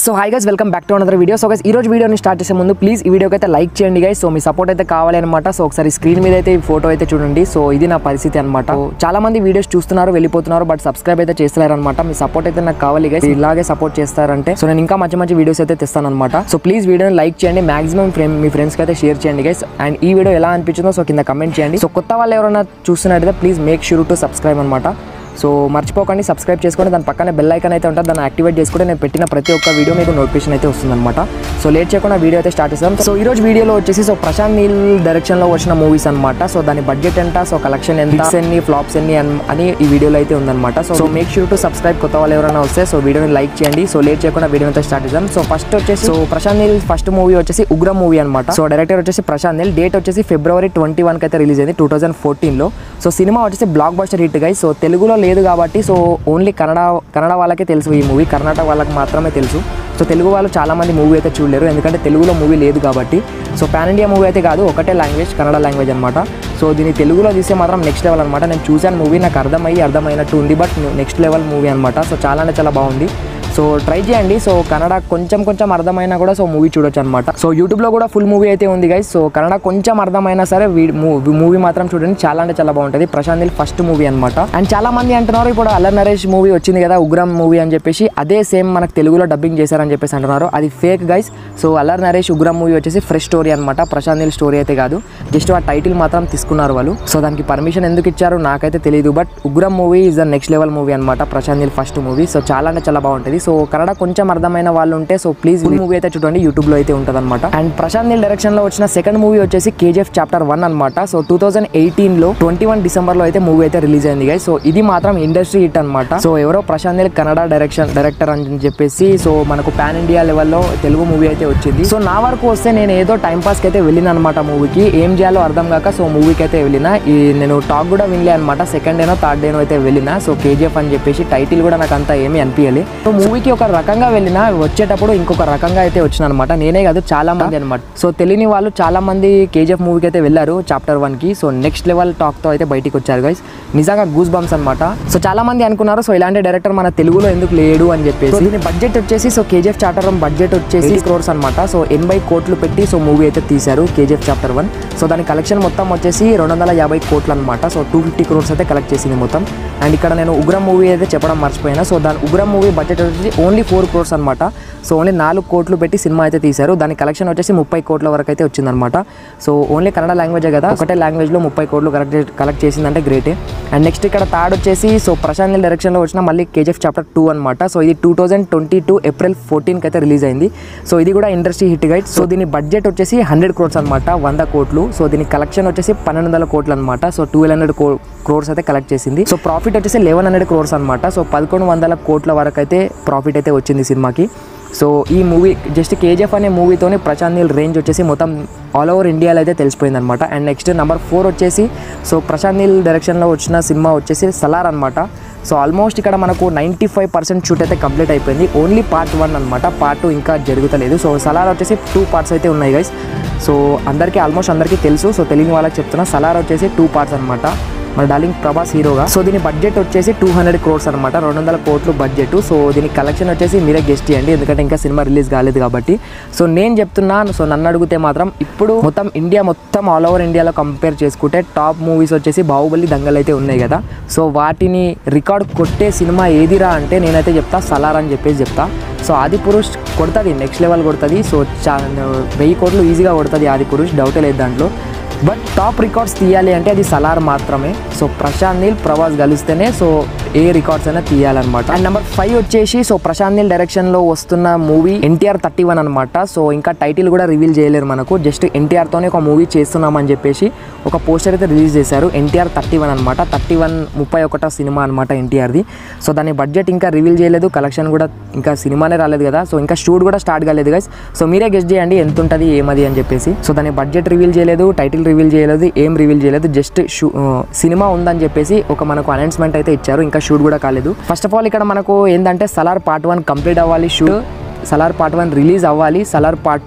so hi guys welcome back to another video so guys ఈ రోజు వీడియోని start చేసే ముందు ప్లీజ్ ఈ వీడియోకి అయితే లైక్ చేయండి గైస్ సో మీ సపోర్ట్ అయితే కావాలి అనమాట సో ఒకసారి స్క్రీన్ మీద అయితే ఈ ఫోటో అయితే చూడండి సో ఇది నా పరిస్థితి అనమాట చాలా మంది వీడియోస్ చూస్తున్నారు వెళ్ళిపోతున్నారు బట్ సబ్స్క్రైబ్ అయితే చేస్తున్నారు అనమాట మీ సపోర్ట్ అయితే నాకు కావాలి గైస్ ఇలాగే సపోర్ట్ చేస్తారంటే సో నేను ఇంకా మంచి మంచి వీడియోస్ అయితే తెస్తాను అనమాట సో ప్లీజ్ వీడియోని లైక్ చేయండి మాక్సిమం ఫ్రెండ్ మీ ఫ్రెండ్స్కి అయితే షేర్ చేయండి గైస్ అండ్ ఈ వీడియో ఎలా అనిపించిందో సో కింద కమెంట్ చేయండి సో కొత్త వాళ్ళు ఎవరైనా చూస్తున్నట్టయితే please make sure to subscribe అనమాట సో మర్చిపోకండి సబ్స్క్రైబ్ చేసుకోండి దాని పక్కనే బెల్ ఐకాన్ అయితే ఉంటుంది దాన్ని యాక్టివేట్ చేసుకుంటే నేను పెట్టిన ప్రతి ఒక్క వీడియో మీకు నోటిఫికేషన్ అయితే వస్తుందన్నమాట సో లేట్ చేయకుండా వీడియో అయితే స్టార్ట్ చేస్తాం సో ఈ రోజు వీడియోలో వచ్చేసి సో ప్రశాంత్ నీల్ డైరెక్షన్లో వచ్చిన మూవీస్ అనమాట సో దాని బడ్జెట్ ఎంత సో కలెక్షన్ ఎంత Hits ఎన్ని ఫ్లాప్స్ ఎన్ని అన్- అని ఈ వీడియోలో అయితే ఉందన్నమాట so so make sure to subscribe కొత్త వాళ్ళు ఎవరైనా వస్తే సో వీడియోని లైక్ చేయండి సో లేట్ చేయకుండా వీడియో అయితే స్టార్ట్ చేద్దాం సో ఫస్ట్ వచ్చేసి so Prashanth Neel first movie వచ్చేసి ఉగ్ర మూవీ అనమాట సో డైరెక్టర్ వచ్చేసి ప్రశాంత్ నీల్ డేట్ వచ్చేసి ఫిబ్రవరి ట్వంటీ వన్కి అయితే రిలీజ్ అయింది టూ థౌసండ్ ఫోర్టీన్లో సో సినిమా వచ్చేసి blockbuster hit guy so తెలుగులో లేదు కాబట్టి సో ఓన్లీ కన్నడ కన్నడ వాళ్ళకే తెలుసు ఈ మూవీ కర్ణాటక వాళ్ళకి మాత్రమే తెలుసు సో తెలుగు వాళ్ళు చాలా మంది మూవీ అయితే చూడలేరు ఎందుకంటే తెలుగులో మూవీ లేదు కాబట్టి సో పాన్ ఇండియా మూవీ అయితే కాదు ఒకటే లాంగ్వేజ్ కన్నడ లాంగ్వేజ్ అనమాట సో దీన్ని తెలుగులో తీస్తే మాత్రం నెక్స్ట్ లెవెల్ అనమాట నేను చూశాను మూవీ నాకు అర్థమయ్యి అర్థమైనట్టు ఉంది బట్ నెక్స్ట్ లెవెల్ మూవీ అనమాట సో చాలా అంటే చాలా బాగుంది సో ట్రై చేయండి సో కన్నడ కొంచెం కొంచెం అర్థమైనా కూడా సో మూవీ చూడొచ్చు అనమాట సో యూట్యూబ్లో కూడా ఫుల్ మూవీ అయితే ఉంది గైస్ సో కన్నడ కొంచెం అర్థమైనా సరే మూవీ మాత్రం చూడండి చాలా అంటే చాలా బాగుంటుంది ప్రశాంత్ నీల్ ఫస్ట్ మూవీ అనమాట అండ్ చాలా మంది అంటున్నారు ఇప్పుడు అల్లర్ నరేష్ మూవీ వచ్చింది కదా ఉగ్రం మూవీ అని చెప్పేసి అదే సేమ్ మనకు తెలుగులో డబ్బింగ్ చేశారని చెప్పేసి అంటున్నారు అది fake guys so Allari Naresh Ugram movie వచ్చేసి ఫ్రెష్ స్టోరీ అనమాట ప్రశాంత్ నీల్ స్టోరీ అయితే కాదు జస్ట్ ఆ టైటిల్ మాత్రం తీసుకున్నారు వాళ్ళు సో దానికి పర్మిషన్ ఎందుకు ఇచ్చారో నాకైతే తెలియదు but Ugram movie is the next level movie అనమాట Prashanth Neel first movie so చాలా అంటే చాలా బాగుంటుంది సో కన్నడ కొంచెం అర్థమైన వాళ్ళు ఉంటే సో ప్లీజ్ మూవీ అయితే చూడండి యూట్యూబ్ లో అయితే ఉంటుంది అనమాట అండ్ ప్రశాంత్ నీల్ డైరెక్షన్ లో వచ్చిన సెకండ్ మూవీ వచ్చేసి కేజీఎఫ్ చాప్టర్ వన్ అనమాట సో టూ థౌసండ్ ఎయిటీన్ లో ట్వంటీ వన్ డిసెంబర్ లో అయితే మూవీ అయితే రిలీజ్ అయింది గైస్ సో ఇది మాత్రం ఇండస్ట్రీ హిట్ అనమాట సో ఎవరో ప్రశాంత్ నీల్ కన్నడ డైరెక్షన్ డైరెక్టర్ అని చెప్పేసి సో మనకు పాన్ ఇండియా లెవెల్లో తెలుగు మూవీ అయితే వచ్చింది సో నా వరకు వస్తే నేను ఏదో టైం పాస్ కి అయితే వెళ్ళిన అనమాట మూవీకి ఏం చేయాలో అర్థం కాక సో మూవీకి అయితే వెళ్ళిన ఈ నేను టాక్ కూడా వినలే అనమాట సెకండ్ డేనో థర్డ్ డేనో అయితే వెళ్ళిన సో కేజీఎఫ్ అని చెప్పేసి టైటిల్ కూడా నాకు అంత ఏమీ అనిపించలే సో మూవీకి ఒక రకంగా వెళ్ళిన వచ్చేటప్పుడు ఇంకొక రకంగా అయితే వచ్చిన అనమాట నేనే కాదు చాలా మంది అనమాట సో తెలియని వాళ్ళు చాలా మంది కేజీఎఫ్ మూవీకి అయితే వెళ్ళారు చాప్టర్ వన్ కి సో నెక్స్ట్ లెవెల్ టాక్ తో అయితే బయటికి వచ్చారు గైస్ నిజంగా గూస్ బంప్స్ అనమాట సో చాలా మంది అనుకున్నారు సో ఇలాంటి డైరెక్టర్ మన తెలుగులో ఎందుకు లేడు అని చెప్పేసి సో దీని బడ్జెట్ వచ్చేసి so KGF chapter one budget వచ్చేసి క్రోర్స్ అనమాట సో ఎనభై కోట్లు పెట్టి సో మూవీ అయితే తీశారు కేజీఎఫ్ చాప్టర్ వన్ సో దాని కలెక్షన్ మొత్తం వచ్చేసి రెండు వందల యాభై కోట్లు అనమాట సో టూ ఫిఫ్టీ క్రోర్స్ అయితే కలెక్ట్ చేసింది మొత్తం అండ్ ఇక్కడ నేను ఉగ్రం మూవీ అయితే చెప్పడం మర్చిపోయినా సో దాని ఉగ్రం మూవీ బడ్జెట్ వచ్చేసి ఓన్లీ ఫోర్ క్రోర్స్ అనమాట సో ఓన్లీ నాలుగు కోట్లు పెట్టి సినిమా అయితే తీశారు దాని కలెక్షన్ వచ్చేసి ముప్పై కోట్ల వరకు అయితే వచ్చిందనమాట సో ఓన్లీ కన్నడ లాంగ్వేజే కదా ఒకటే లాంగ్వేజ్లో ముప్పై కోట్లు కలెక్ట్ కలెక్ట్ చేసిందంటే గ్రేటే అండ్ నెక్స్ట్ ఇక్కడ థర్డ్ వచ్చేసి సో ప్రశాంత్ నీల్ డైరెక్షన్లో వచ్చిన మళ్ళీ కేజీఎఫ్ చాప్టర్ టూ అనమాట సో ఇది two thousand twenty two April ఫోర్టీన్కి అయితే రిలీజ్ అయింది సో ఇది కూడా ఇండస్ట్రీ హిట్ గైడ్ సో దీని బడ్జెట్ వచ్చేసి హండ్రెడ్ క్రోర్స్ అనమాట వంద కోట్లు సో దీని కలెక్షన్ వచ్చేసి పన్నెండు వందల కోట్లు అనమాట సో ట్వెల్వ్ హండ్రెడ్ క్రోర్స్ అయితే కలెక్ట్ చేసింది సో ప్రాఫిట్ వచ్చేసి లెవెన్ హండ్రెడ్ క్రోర్స్ అనమాట సో పదకొండు వందల కోట్ల వరకు అయితే ప్రాఫిట్ అయితే వచ్చింది సినిమాకి సో ఈ మూవీ జస్ట్ కేజీఎఫ్ అనే మూవీతోనే ప్రశాంత్ నీల్ రేంజ్ వచ్చేసి మొత్తం ఆల్ ఓవర్ ఇండియాలో అయితే తెలిసిపోయింది అనమాట అండ్ నెక్స్ట్ నెంబర్ ఫోర్ వచ్చేసి సో ప్రశాంత్ నీల్ డైరెక్షన్లో వచ్చిన సినిమా వచ్చేసి సలార్ అనమాట సో ఆల్మోస్ట్ ఇక్కడ మనకు నైంటీ ఫైవ్ పర్సెంట్ షూట్ అయితే కంప్లీట్ అయిపోయింది ఓన్లీ పార్ట్ వన్ అనమాట పార్ట్ టూ ఇంకా జరుగుతలేదు సో సలార్ వచ్చేసి టూ పార్ట్స్ అయితే ఉన్నాయి గైస్ సో అందరికీ ఆల్మోస్ట్ అందరికీ తెలుసు సో తెలియని వాళ్ళకి చెప్తున్నా సలార్ వచ్చేసి టూ పార్ట్స్ అనమాట మన డార్లింగ్ ప్రభాస్ హీరోగా సో దీని బడ్జెట్ వచ్చేసి టూ హండ్రెడ్ క్రోర్స్ అనమాట రెండు వందల కోట్లు బడ్జెట్ సో దీని కలెక్షన్ వచ్చేసి మీరే గెస్ట్ చేయండి ఎందుకంటే ఇంకా సినిమా రిలీజ్ కాలేదు కాబట్టి సో నేను చెప్తున్నాను సో నన్ను అడిగితే మాత్రం ఇప్పుడు మొత్తం ఇండియా మొత్తం ఆల్ ఓవర్ ఇండియాలో కంపేర్ చేసుకుంటే టాప్ మూవీస్ వచ్చేసి బాహుబలి దంగల్ అయితే ఉన్నాయి కదా సో వాటిని రికార్డ్ కొట్టే సినిమా ఏదిరా అంటే నేనైతే చెప్తా సలార్ అని చెప్పేసి చెప్తా సో ఆది పురుష్ కొడుతుంది నెక్స్ట్ లెవెల్ కొడుతుంది సో చా వెయ్యి కోట్లు ఈజీగా కొడుతుంది ఆది పురుష్ డౌటే లేదు దాంట్లో బట్ టాప్ రికార్డ్స్ తీయాలి అంటే అది సలార్ మాత్రమే సో ప్రశాంత్ నీల్ ప్రభాస్ కలిస్తేనే సో ఏ రికార్డ్స్ అయినా తీయాలన్నమాట అండ్ నెంబర్ ఫైవ్ వచ్చేసి సో ప్రశాంత్ నీల్ డైరెక్షన్ లో వస్తున్న మూవీ ఎన్టీఆర్ థర్టీ వన్ అనమాట సో ఇంకా టైటిల్ కూడా రివీల్ చేయలేరు మనకు జస్ట్ ఎన్టీఆర్ తోనే ఒక మూవీ చేస్తున్నామని చెప్పేసి ఒక పోస్టర్ అయితే రిలీజ్ చేశారు ఎన్టీఆర్ థర్టీ వన్ అనమాట థర్టీ వన్ ముప్పై ఒకటో సినిమా అనమాట ఎన్టీఆర్ది సో దాని బడ్జెట్ ఇంకా రివీల్ చేయలేదు కలెక్షన్ కూడా ఇంకా సినిమానే రాలేదు కదా సో ఇంకా షూట్ కూడా స్టార్ట్ కాలేదు గైస్ సో మీరే గెస్ట్ చేయండి ఎంత ఉంటుంది ఏమది అని చెప్పేసి సో దాని బడ్జెట్ రివీల్ చేయలేదు టైటిల్ రివీల్ చేయలేదు ఏం రివీల్ చేయలేదు జస్ట్ షూ సినిమా ఉందని చెప్పేసి ఒక మనకు అనౌన్స్మెంట్ అయితే ఇచ్చారు ఇంకా షూట్ కూడా కాలేదు ఫస్ట్ ఆఫ్ ఆల్ ఇక్కడ మనకు ఏంటంటే సలార్ పార్ట్ వన్ కంప్లీట్ అవ్వాలి shoot Salaar part one release అవ్వాలి Salaar part two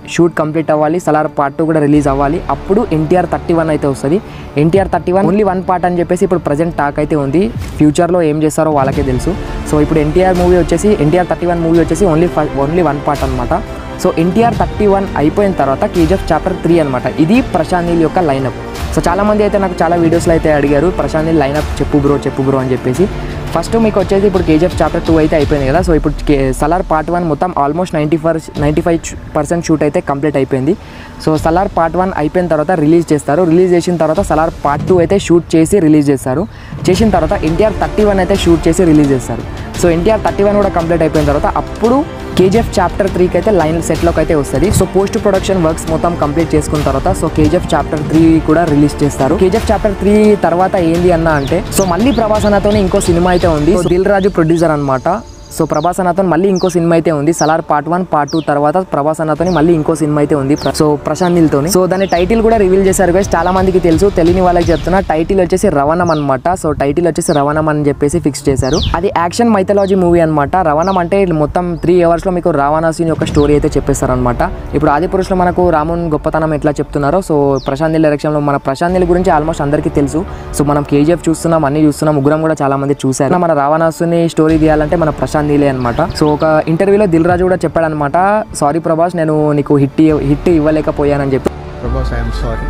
shoot complete అవ్వాలి సలార్ పార్ట్ టూ కూడా రిలీజ్ అవ్వాలి అప్పుడు ఎన్టీఆర్ థర్టీ వన్ అయితే వస్తుంది NTR thirty one only one part అని చెప్పేసి ఇప్పుడు ప్రజెంట్ టాక్ అయితే ఉంది ఫ్యూచర్లో ఏం చేస్తారో వాళ్ళకే తెలుసు సో ఇప్పుడు ఎన్టీఆర్ మూవీ వచ్చేసి ఎన్టీఆర్ థర్టీ వన్ మూవీ వచ్చేసి ఓన్లీ ఓన్లీ వన్ పార్ట్ అనమాట సో ఎన్టీఆర్ థర్టీ వన్ అయిపోయిన తర్వాత కేజీఎఫ్ చాప్టర్ త్రీ అనమాట ఇది ప్రశాంత్ నీల్ యొక్క లైనప్ సో చాలామంది అయితే నాకు చాలా వీడియోస్లో అయితే అడిగారు ప్రశాంత్ నీల్ లైనప్ చెప్పు బ్రో చెప్పు బ్రో అని చెప్పేసి ఫస్ట్ మీకు వచ్చేసి ఇప్పుడు కేజీఎఫ్ చాప్టర్ టూ అయితే అయిపోయింది కదా సో ఇప్పుడు కే సలార్ పార్ట్ వన్ మొత్తం almost ninety for ninety five percent shoot అయితే కంప్లీట్ అయిపోయింది సో సలార్ పార్ట్ వన్ అయిపోయిన తర్వాత రిలీజ్ చేస్తారు రిలీజ్ చేసిన తర్వాత సలార్ పార్ట్ టూ అయితే షూట్ చేసి రిలీజ్ చేస్తారు చేసిన తర్వాత ఎన్టీఆర్ థర్టీ వన్ అయితే షూట్ చేసి రిలీజ్ చేస్తారు సో ఎన్టీఆర్ థర్టీ వన్ కూడా కంప్లీట్ అయిపోయిన తర్వాత అప్పుడు కేజీఎఫ్ చాప్టర్ త్రీకి అయితే లైన్ సెట్లోకి అయితే వస్తుంది సో పోస్ట్ ప్రొడక్షన్ వర్క్స్ మొత్తం కంప్లీట్ చేసుకున్న తర్వాత సో కేజీఎఫ్ చాప్టర్ త్రీ కూడా రిలీజ్ చేస్తారు కేజీఎఫ్ చాప్టర్ త్రీ తర్వాత ఏంది అన్న అంటే సో మళ్ళీ ప్రభాస్ అన్నతోనే ఇంకో సినిమా అయితే ఉంది సో దిల్ రాజు ప్రొడ్యూసర్ అనమాట సో ప్రభాస్ అన్నతో మళ్ళీ ఇంకో సినిమా అయితే ఉంది Salaar part one part two తర్వాత ప్రభాస్ అన్నతో మళ్ళీ ఇంకో సినిమా అయితే ఉంది ప్ర- సో ప్రశాంత్ నీల్తో సో దాని టైటిల్ కూడా రివీల్ చేశారు గైస్ చాలా మందికి తెలుసు తెలియని వాళ్ళకి చెప్తున్నా టైటిల్ వచ్చేసి రవణం అనమాట సో టైటిల్ వచ్చేసి రవణం అని చెప్పేసి ఫిక్స్ చేశారు అది యాక్షన్ మైథాలజీ మూవీ అనమాట రవణం అంటే ఇది మొత్తం త్రీ అవర్స్ లో మీకు రావణాసుని యొక్క స్టోరీ అయితే చెప్పేస్తారు అనమాట ఇప్పుడు ఆది పురుషులో మనకు రామున్ గొప్పతనం ఎట్లా చెప్తున్నారో సో ప్రశాంత్ నీల్ డైరెక్షన్ లో మన ప్రశాంత్ నీల్ గురించి ఆల్మోస్ట్ అందరికీ తెలుసు సో మనం కేజీఎఫ్ చూస్తున్నాం అన్ని చూస్తున్నాం ముగ్గురం కూడా చాలా మంది చూసారు మన రావణాసుని స్టోరీ తీయాలంటే మన ప్రశాంత్ నీలే అనమాట సో ఒక ఇంటర్వ్యూలో దిల్ రాజు కూడా చెప్పాడనమాట సారీ ప్రభాస్ నేను నీకు హిట్ హిట్ ఇవ్వలేకపోయానని చెప్పి ప్రభాస్ ఐఎమ్ సారీ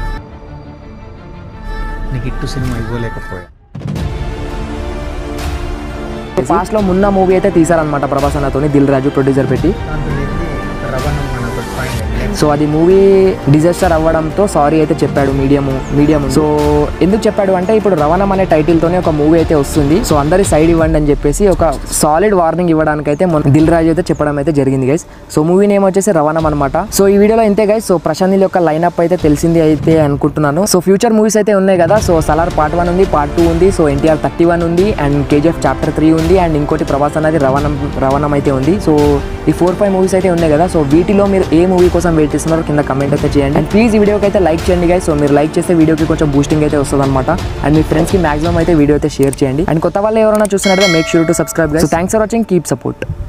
నీకు ఇట్టు సినిమా ఇవ్వలేకపోయా ఫాస్ట్ లో మున్న మూవీ అయితే తీసారనమాట ప్రభాస్ అన్నతోని దిల్ రాజు ప్రొడ్యూసర్ పెట్టి దాంట్లో ఏంటి రవణం మన ఒకటి ఫైన్ సో అది మూవీ డిజాస్టర్ అవ్వడంతో సారీ అయితే చెప్పాడు మీడియం మీడియం సో ఎందుకు చెప్పాడు అంటే ఇప్పుడు రవణం అనే టైటిల్ తోనే ఒక మూవీ అయితే వస్తుంది సో అందరి సైడ్ ఇవ్వండి అని చెప్పేసి ఒక సాలిడ్ వార్నింగ్ ఇవ్వడానికి అయితే మొన్న దిల్ రాజు అయితే చెప్పడం అయితే జరిగింది గైస్ సో మూవీ నేమ్ వచ్చేసి రవణం అనమాట సో ఈ వీడియోలో ఇంతే గైస్ సో ప్రశాంత్ నీల్ యొక్క లైనప్ అయితే తెలిసింది అయితే అనుకుంటున్నాను సో ఫ్యూచర్ మూవీస్ అయితే ఉన్నాయి కదా సో సలార్ పార్ట్ వన్ ఉంది పార్ట్ టూ ఉంది సో ఎన్టీఆర్ థర్టీ వన్ ఉంది అండ్ కేజీఎఫ్ చాప్టర్ త్రీ ఉంది అండ్ ఇంకోటి ప్రభాస్ అనేది రవణం రవణం అయితే ఉంది సో ఈ ఫోర్ ఫైవ్ మూవీస్ అయితే ఉన్నాయి కదా సో వీటిలో మీరు ఏ మూవీ కోసం వెయిట్ చేస్తున్నారో కింద కమెంట్ అయితే చేయండి అండ్ ప్లీజ్ ఈ వీడియోకి అయితే లైక్ చేయండి గైస్ సో మీరు లైక్ చేస్తే వీడియోకి కొంచెం బూస్టింగ్ అయితే వస్తుంది అనమాట అండ్ మీ ఫ్రెండ్స్కి మాక్సిమం అయితే వీడియో అయితే షేర్ చేయండి అండ్ కొత్త వాళ్ళు ఎవరైనా చూస్తున్నట్టుగా make sure to subscribe so thanks for watching keep support